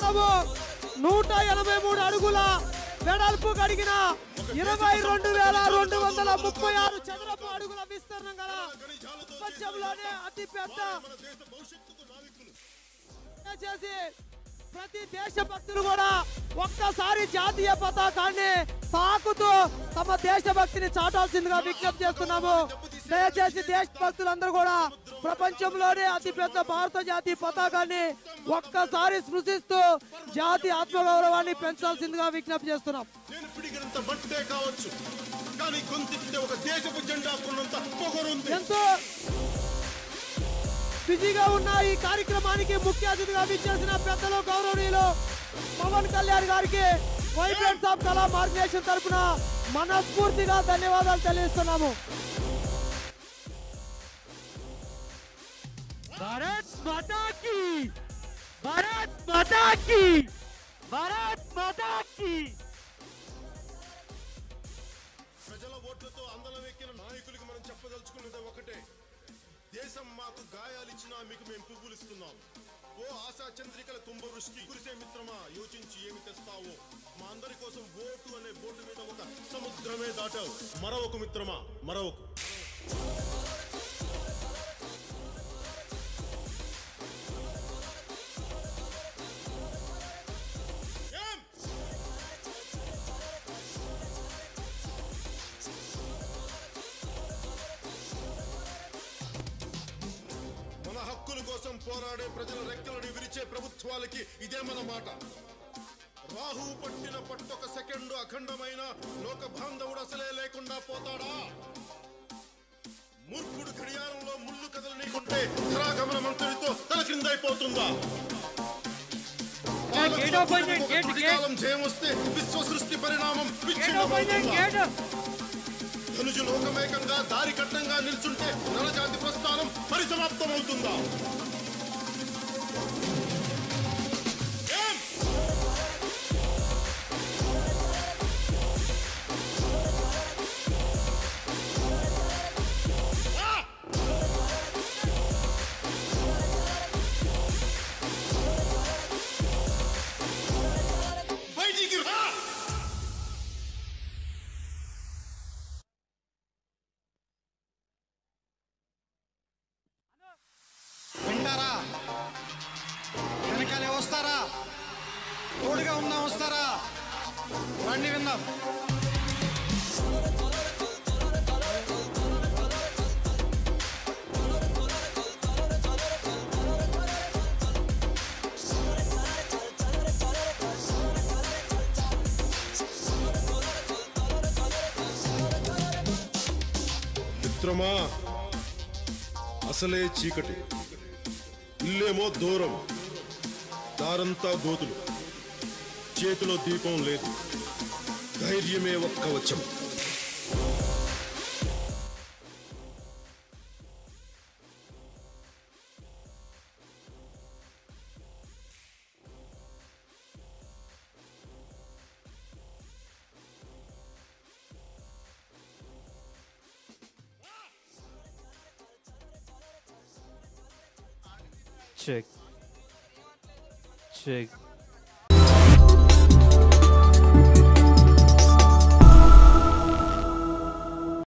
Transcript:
చేస్తున్నాము నూట ఎనభై మూడు అడుగుల వెడల్పు కడిగిన ఇరవై రెండు వేల రెండు వందల ముప్పై ఆరు చదరపు అడుగుల విస్తీర్ణం గల ప్రపంచంలోనే అతి పెద్ద చేసి ప్రతి దేశభక్తులు కూడా ఒక్కసారి జాతీయ పతాకాన్ని తాకుతూ తమ దేశభక్తిని చాటాల్సిందిగా విజ్ఞప్తి చేస్తున్నాము దయచేసి దేశభక్తులందరూ కూడా ప్రపంచంలోనే అతి పెద్ద భారత జాతీయ పతాకాన్ని ఒక్కసారి స్పృశిస్తూ జాతి ఆత్మగౌరవాన్ని పెంచాల్సిందిగా విజ్ఞప్తి చేస్తున్నాం నేను పిడిగినంత బట్టే కావచ్చు కానీ గొంతెత్తితే ఒక దేశపు జెండా కొన్నంత పొగరుంది ఎంతో బిజీగా ఉన్న ఈ కార్యక్రమానికి ముఖ్య అతిథిగా విచ్చేసిన పెద్దలు గౌరవనీయులు పవన్ కళ్యాణ్ గారికి వైబ్రెంట్స్ ఆఫ్ కళా ఆర్గనైజేషన్ తరపున మనస్ఫూర్తిగా ధన్యవాదాలు తెలియజేస్తున్నాము भारत माता की भारत माता की भारत माता की ప్రజల ఓట్లతో అందలం ఎక్కిన నాయకులకి మనం చెప్పదలుచుకున్నది ఒకటే దేశం మాకు గాయాలిచ్చినా మీకు మేము పువ్వులు ఇస్తున్నాం ఓ ఆశా చంద్రికల కుంభవృష్టి కురిసే మిత్రమా యోచించి ఏమి తెస్తావో మా అందరి కోసం ఓటు అనే బోర్డు మీద ఒక సముద్రమే దాటావు మరొక మిత్రమా మరొక ఏం? మన హక్కుల కోసం పోరాడే ప్రజల రెక్కలను విరిచే ప్రభుత్వాలకి ఇదే మన మాట రాహు పట్టిన పట్టొక సెకండ్ అఖండమైన లోక బాంధవుడు అసలే లేకుండా పోతాడా మూర్ఖుడు గడియారంలో ముళ్ళు కథలు నీకుంటే ధరాగమన మంత్రితో తల క్రిందైపోతుందా గేట్ ఓపెన్ చేయండి, ఒక గేట్, గుడికాలం జయం వస్తే విశ్వ సృష్టి పరిణామం गेट ओपन విచ్ఛిన్నమవుతుందా? गेट ధనుజు లోకమేకంగా దారి కట్టంగా నిల్చుంటే నరజాతి ప్రస్థానం పరిసమాప్తమవుతుందా ఏం? ఆ! బయటికి రా వింటారా వెనకాలే వస్తారా తోడుగా ఉందాం వస్తారా రండి విందాం మిత్రమా అసలే చీకటి ఇల్లేమో దూరం దారంతా గోతులు చేతిలో దీపం లేదు ధైర్యమే ఒక్క వచ్చం check check